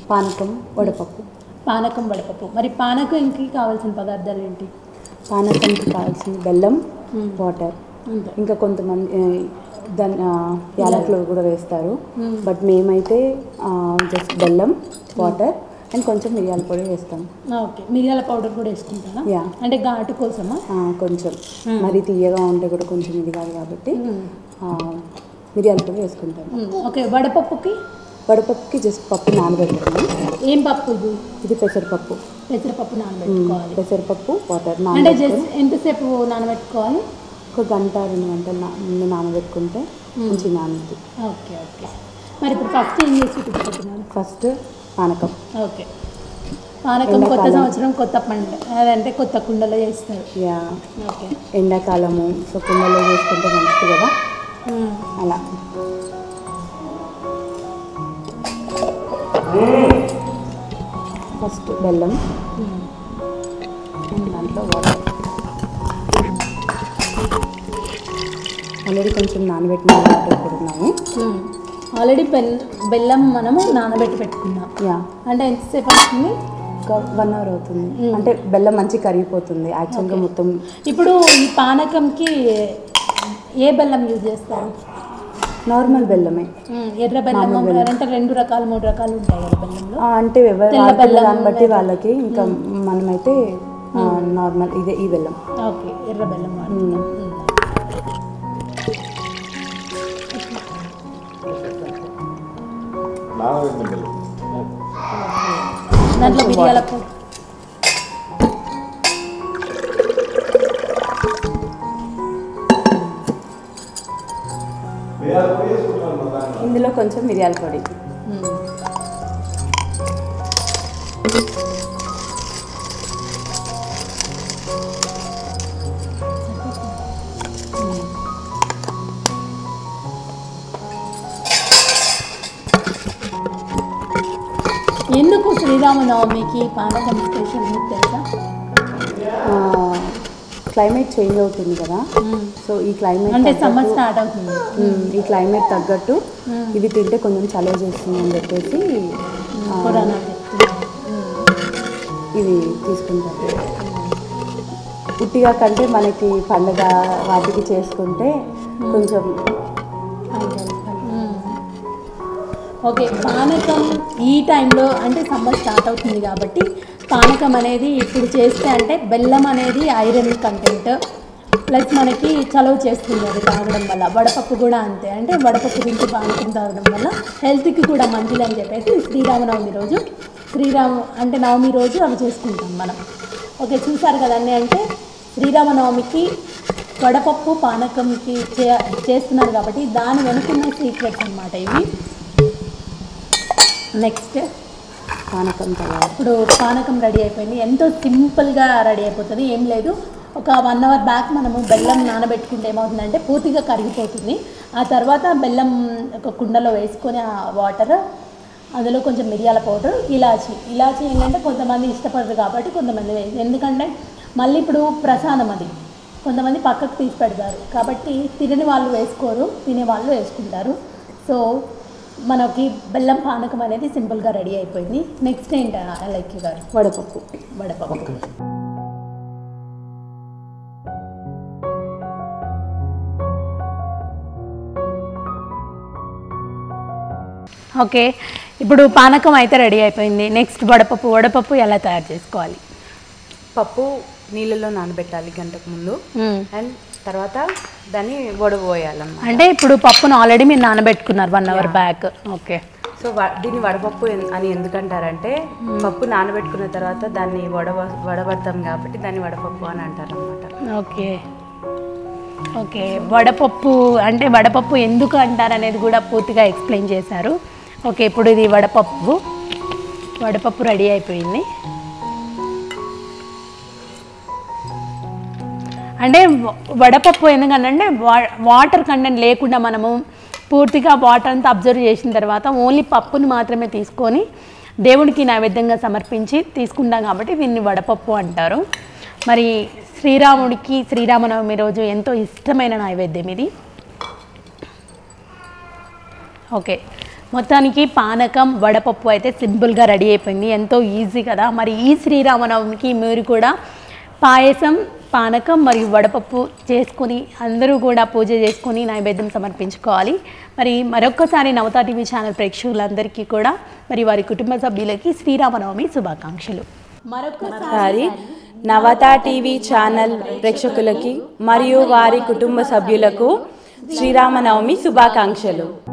పానకం వడపప్పు పానకం వడపప్పు మరి పానకంకి కావాల్సిన పదార్థాలు ఏంటి పానకంకి కావాల్సిన బెల్లం మ్మ్. వాటర్ అంతే ఇంకా కొంతమంది ఆ, దాని ఆ, యాలకులు కూడా వేస్తారు మ్మ్. బట్ మేమైతే జస్ట్ బెల్లం వాటర్ అండ్ కొంచెం మిరియాల పొడి వేస్తాం ఓకే మిరియాల పౌడర్ కూడా వేసుకుంటారా యా. అంటే ఘాటు కోసమా ఆ, కొంచెం మ్మ్. మరి తీయగా ఉంటే కూడా కొంచెం ఇది కాదు కాబట్టి మ్మ్. ఆ, మిరియాల పొడి వేసుకుంటాం మ్మ్. ఓకే వడపప్పుకి వడపప్పుకి జస్ట్ పప్పు నానబెడతాము ఏం పప్పు ఇది ఇది పెసరపప్పు పెసరపప్పు మ్మ్. నానబెట్టుకోవాలి పెసరపప్పు వాటర్ అంటే నానబెట్టుకొని జస్ట్ ఎంతసేపు నానబెట్టుకోవాలి ఒక గంట రెండు గంటలు నా- ముందు నానబెట్టుకుంటే మంచి నానుద్ది ఓకే ఓకే మరి ఇప్పుడు ఫస్ట్ ఏం చేసి చూపించుకుంటున్నాను ఫస్ట్ పానకం ఓకే పానకం కొత్త ఎండాకాలం. సంవత్సరం కొత్త పండుగ అదంటే కొత్త కుండలో చేస్తారు యా ఓకే ఎండాకాలము సో కుండలో చేసుకుంటే మంచిది కదా మ్మ్. అలా ఫస్ట్ బెల్లం మ్మ్. అండ్ దాంట్లో వాటర్ ఆల్రెడీ కొంచెం నానబెట్టిన వాటర్ కూడా ఉన్నాయి మ్మ్. ఆల్రెడీ బెల్ బెల్లం మనము నానబెట్టి పెట్టుకున్నాం యా అంటే ఎంతసేపు అవుతుంది ఒక వన్ అవర్ అవుతుంది మ్మ్. అంటే బెల్లం మంచి కరిగిపోతుంది యాక్చువల్గా Okay. మొత్తం ఇప్పుడు ఈ పానకంకి ఏ బెల్లం యూజ్ చేస్తారు నార్మల్ బెల్లమే మ్మ్. ఎర్ర బెల్లం మామూలు బెల్లం. అంటే రెండు రకాలు మూడు రకాలు ఉంటాయి కదా బెల్లంలో ఆ, అంటే ఎవరు తెల్ల వాడుతున్న బెల్లం దాన్ని బట్టి లేదా? వాళ్ళకి ఇంకా మనమైతే నార్మల్ ఇదే ఈ బెల్లం ఓకే ఎర్ర బెల్లం వాడుతున్నాం మ్మ్. నానబెట్టిన బెల్లం దాంట్లో కొంచెం మిరియాల water. పొడి మిరియాల పొడి వేసుకుంటాను మా దాంట్లో. ఇందులో కొంచెం మిరియాల పొడి మ్మ్. ఎందుకు శ్రీరామనవమికి పానకం స్పెషల్ మీకు తెలుసా క్లైమేట్ చేంజ్ అవుతుంది కదా మ్మ్. సో ఈ క్లైమేట్ అంటే సమ్మర్ స్టార్ట్ అవుతుంది ఈ క్లైమేట్ తగ్గట్టు మ్మ్. ఇవి తింటే కొంచెం చలవ చేస్తుంది అని చెప్పేసి ఆ, పురాణాలు చెప్తున్నారు. ఇవి తీసుకుంటారు ఉట్టిగా కంటే మనకి పండగ వాటికి చేసుకుంటే కొంచెం మ్మ్. ఓకే పానకం ఈ టైంలో అంటే సమ్మర్ స్టార్ట్ అవుతుంది కాబట్టి పానకం అనేది ఇప్పుడు చేస్తే అంటే బెల్లం అనేది ఐరన్ కంటెంట్ ప్లస్ మనకి చలవ చేస్తుంది అది తాగడం వల్ల వడపప్పు కూడా అంతే అంటే వడపప్పు తింటూ పానకం తాగడం వల్ల హెల్త్కి కూడా మంచిది అని చెప్పేసి శ్రీరామనవమి రోజు శ్రీరామ అంటే నవమి రోజు అవి చేసుకుంటాం మనం ఓకే చూసారు కదండి అంటే శ్రీరామనవమికి వడపప్పు పానకంకి చే చేస్తున్నారు కాబట్టి దాని వెనుకున్న సీక్రెట్స్ అన్నమాట ఇవి నెక్స్ట్ పానకం తయారు ఇప్పుడు పానకం రెడీ అయిపోయింది ఎంతో సింపుల్గా రెడీ అయిపోతుంది ఏం లేదు ఒక వన్ అవర్ బ్యాక్ మనము బెల్లం నానబెట్టుకుంటే ఏమవుతుందంటే పూర్తిగా కరిగిపోతుంది ఆ తర్వాత బెల్లం ఒక కుండలో వేసుకొని ఆ వాటర్ అందులో కొంచెం మిరియాల పౌడర్ ఇలాచి ఇలాచి ఏంటంటే కొంతమంది ఇష్టపడరు కాబట్టి కొంతమంది వేసి ఎందుకంటే మళ్ళీ ఇప్పుడు ప్రసాదం అది కొంతమంది పక్కకు తీసి పెడతారు కాబట్టి తినని వాళ్ళు వేసుకోరు తినే వాళ్ళు వేసుకుంటారు సో మనకి బెల్లం పానకం అనేది సింపుల్గా రెడీ అయిపోయింది నెక్స్ట్ ఏంటి అలైక్య గారు వడపప్పు వడపప్పు ఓకే ఇప్పుడు పానకం అయితే రెడీ అయిపోయింది నెక్స్ట్ వడపప్పు వడపప్పు ఎలా తయారు చేసుకోవాలి పప్పు నీళ్ళలో నానబెట్టాలి గంటకు ముందు అండ్ తర్వాత దాన్ని వడబోయాలన్నమాట అంటే ఇప్పుడు పప్పును ఆల్రెడీ మీరు నానబెట్టుకున్నారు one hour back okay so వ- దీన్ని వడపప్పు ఎన్- అని ఎందుకంటారంటే పప్పు నానబెట్టుకున్న తర్వాత దాన్ని వడవ వడబడతాం కాబట్టి దాన్ని వడపప్పు అని అంటారు అనమాట ఓకే ఓకే వడపప్పు అంటే వడపప్పు ఎందుకు అంటారు అనేది కూడా పూర్తిగా ఎక్స్ప్లెయిన్ చేశారు ఓకే ఇప్పుడు ఇది వడపప్పు వడపప్పు రెడీ అయిపోయింది అంటే వ- వడపప్పు ఎందుకంటే వా- వాటర్ కంటెంట్ లేకుండా మనము పూర్తిగా వాటర్ అంతా అబ్జర్వ్ చేసిన తర్వాత ఓన్లీ పప్పుని మాత్రమే తీసుకొని దేవుడికి నైవేద్యంగా సమర్పించి తీసుకుంటాం కాబట్టి దీన్ని వడపప్పు అంటారు మరి శ్రీరాముడికి శ్రీరామనవమి రోజు ఎంతో ఇష్టమైన నైవేద్యం ఇది ఓకే మొత్తానికి పానకం వడపప్పు అయితే సింపుల్గా రెడీ అయిపోయింది ఎంతో ఈజీ కదా మరి ఈ శ్రీరామనవమికి మీరు కూడా పాయసం పానకం మరియు వడపప్పు చేసుకుని అందరూ కూడా పూజ చేసుకుని నైవేద్యం సమర్పించుకోవాలి మరి మరొక్కసారి నవతా టీవీ ఛానల్ ప్రేక్షకులందరికీ కూడా మరి వారి కుటుంబ సభ్యులకి శ్రీరామనవమి శుభాకాంక్షలు ఒకసారి నవతా టీవీ ఛానల్ ప్రేక్షకులకి మరియు వారి కుటుంబ సభ్యులకు శ్రీరామనవమి శుభాకాంక్షలు